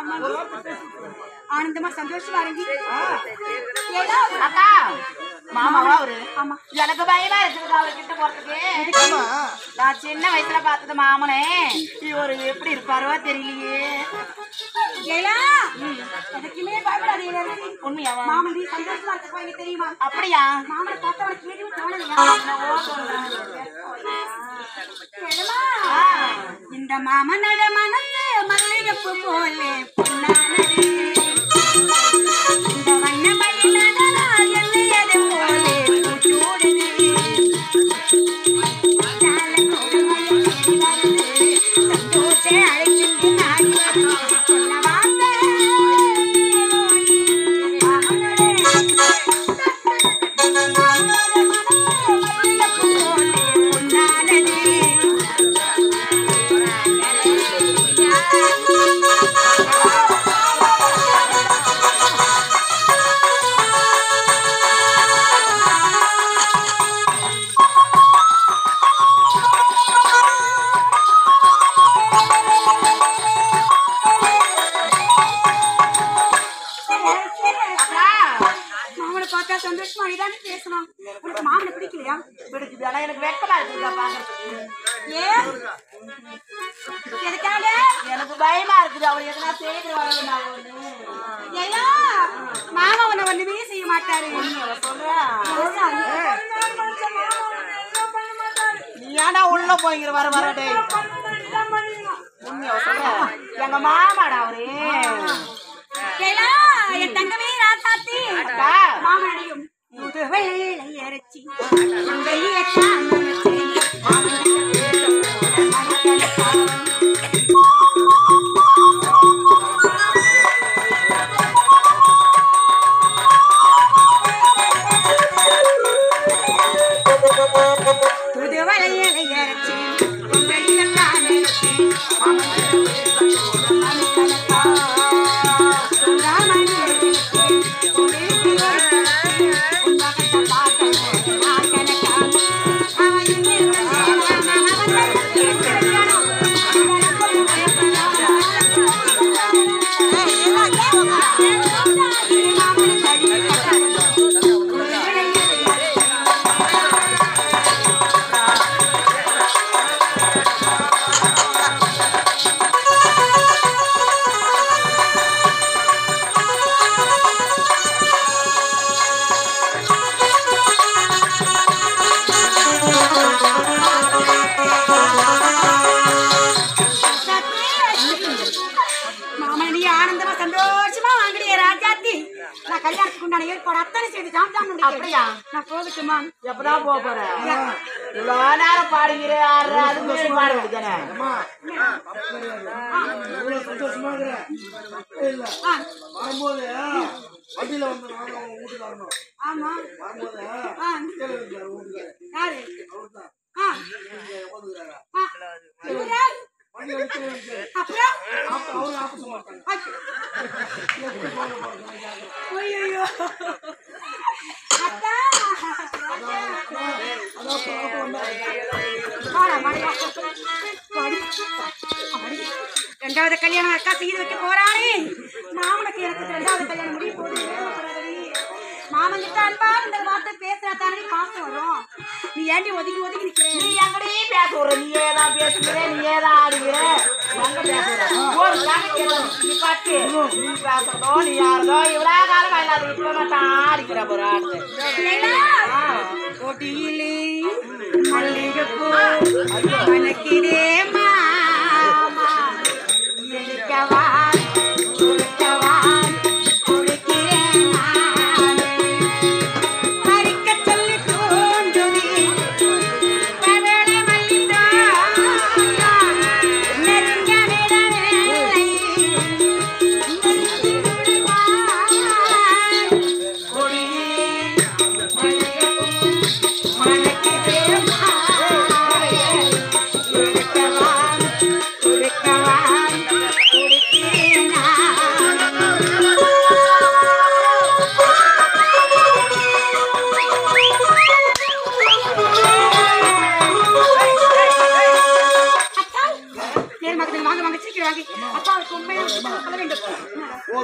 ஆமா ஆனந்தமா சந்தோஷமா இருங்கி ஏதோ அக்கா மாமாவா அவரு ஆமா எனக்கு பயமா இருக்குது அவர்கிட்ட போறதுக்கு நான் சின்ன வயசுல பார்த்தது மாமனே இவரு எப்படி இருப்பாரோ தெரியலையே ஏலா எதுக்குமே பயப்படாதீங்க உண்மையாவா மாமன் நீ சந்தோஷமா இருக்க எனக்கு தெரியுமா அப்படியா மாமனை பார்த்தா உனக்கு எதுவும் தோணலையா ஏலமா, இந்த மாமனோட மனசு மல்லிகைப்பூ போலே பொன்னானது இந்த வண்ண மயிலாடலா எண்ணியது போலே பூச்சூடுது. சால கோலமயில் வருது, சந்தோஷ அழைக்கின்ற நாள் வருது. சொல்ல வார்த்தை மாமனோட மாமனோட மனசு மல்லிகைப்பூ போலே பொன்னானது அக்கா மாமனை பார்த்தா சந்தோஷமா நீதானே பேசணும் உனக்கு மாமனை பிடிக்கலையா பிடிக்குது ஆனா எனக்கு வெக்கமா இருக்குதா பாக்குறதுக்கு ஏன் எதுக்காக எனக்கு பயமா இருக்குது அவர் எதனா செய்து வரணும் ஐயா மாமா உன்னை ஒண்ணுமே செய்ய மாட்டாரு நீ ஏன்டா உள்ள போய்ங்கிற வர வர டேய் உண்மையா சொல்ற எங்க மாமாடா அவரு ஐயா, என் தங்கமே ராசாத்தி அக்கா மாமனையும் முதுவெள்ளை அரைச்சி வெள்ளியத்தான் நினைச்சு புதுவளையலை அரைச்சி வெள்ளியத்தான் நினைச்சு மாமனி ஆனந்தமா சந்தோஷமா வாங்குறிய ராஜாத்தி நான் கல்யாணத்துக்கு உண்டான ஏற்பாடு அத்தனை செய்து ஜாம் அப்படியா? நான் போகட்டுமா எப்பதான் போக போற இவ்வளவு நேரம் பாடுகிற ஆடுற அது மீறி பாட வேண்டியதானே இவ்வளவு சந்தோஷமா இருக்கிற இல்ல ஆ, வரும்போது வண்டியில வந்து நாங்க அவங்க வீட்டுக்கு வரணும் ஆமா வரும்போது ஆ, கீழே இருக்கிற வீட்டுக்கு யாரு அவர்தான் ஆ, இங்க உட்காந்துக்கிறாரா ஆ, இவரா? வண்டி வந்து கீழே இருக்கு. அப்புறம் அப்ப அவரு ஆப்பச மாட்டாங்க எப்படி போக போறது கேட்கறேன் ஐயோ அத்தா அதான் பாப்பா வந்தாரு வாடா, வாடா. வாடி. வாடி. ரெண்டாவது கல்யாணம் அக்கா செய்து வைக்க போறானே மாமனுக்கு எனக்கு ரெண்டாவது கல்யாணம் முடிய போகுது மாமன் கிட்ட அன்பா இந்த வார்த்தை பேசுறா தானே பாசம் வரும் நீ ஏண்டி ஒதுக்கி ஒதுக்கி நிக்கிற நீ எங்கடி பேச விடுற நீ ஏதான் பேசுகிற நீ ஏதான் ஆடுகிற எங்க பேசுற ஒரு கணக்கு நீ பாட்டு நீ பேசுறதோ நீ யாரதோ இவ்வளோ காலம் இல்லாத இப்ப மட்டும் ஆடிக்கிற ஒரு ஆடு கொடியிலே மல்லிகைப்பூ மணக்கிறே மாமா எடுக்கவா கொடுக்கவா கொடுக்கிறேன் நானே. பறிக்கச் சொல்லி தூண்டுதி பவள மல்லித்தோட்டா. நெருங்க விடவில்லை. கொடியிலே மல்லிகைப்பூ மணக்கிறே மாமா. நேரமாக வாங்க வாங்க சீக்கிரம் வாங்க அப்பாவுக்கு உண்மையாக சொல்ல வேண்டும்